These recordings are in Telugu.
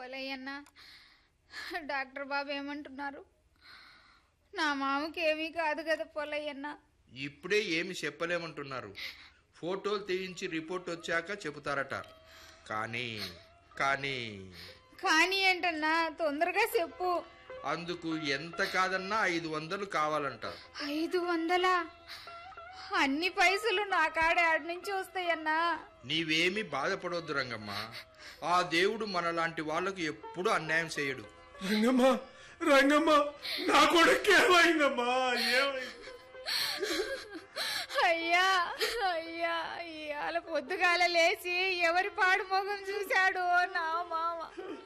పొలయ్యన్న డాక్టర్ బాబు ఏమంటున్నారు నా మామకి ఏమీ కాదు కదా పొలయ్యన్న ఇప్పుడే ఏమి చెప్పలేమంటున్నారు ఫోటోలు తీయించి రిపోర్ట్ వచ్చాక చెబుతారట కానీ కానీ కానీ ఏంటన్నా తొందరగా చెప్పు అందుకు ఎంత కాదన్నా ఐదు వందలు కావాలంట ఐదు వందలా అన్ని పైసలు నా కాడ ఆడి నుంచి వస్తాయన్నా నీవేమీ బాధపడొద్దు రంగమ్మ ఆ దేవుడు మనలాంటి వాళ్ళకు ఎప్పుడూ అన్యాయం చేయడు రంగమ్మ రంగమ్మ నా కొడుకు ఏమైందమ్మా ఏమైంది అయ్యా అయ్యా ఇవాళ పొద్దుగాల లేచి ఎవరి పాడు మొగం చూశాడు నా మామ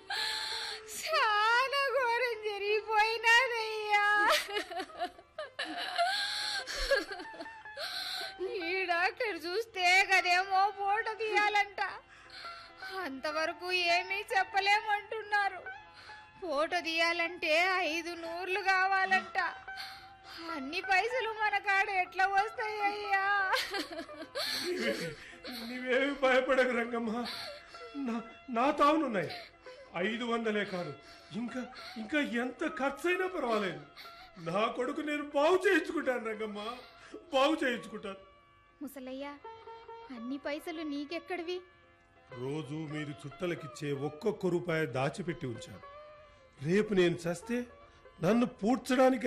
చాలా ఘోరం జరిగిపోయినదయ్యా ఈ డాక్టర్ చూస్తే కదేమో ఫోటో తీయాలంట అంతవరకు ఏమీ చెప్పలేమంటున్నారు ఫోటో తీయాలంటే ఐదు నూర్లు కావాలంట అన్ని పైసలు మన కాడ ఎట్లా వస్తాయ్యా నీవేమి భయపడకు రంగమ్మ నా నా తావునున్నాయి ఐదు వందలే కాదు ఇంకా ఇంకా ఎంత ఖర్చైనా పర్వాలేదు నా కొడుకు నేను బాగు చేయించుకుంటాను రంగమ్మ బాగు చేయించుకుంటాను ముసలయ్య అన్ని పైసలు నీకెక్కడివి రోజు మీరు చుట్టలకిచ్చే ఒక్కొక్క రూపాయి దాచిపెట్టి ఉంచాను రేపు నేను చస్తే నన్ను పూడ్చడానికి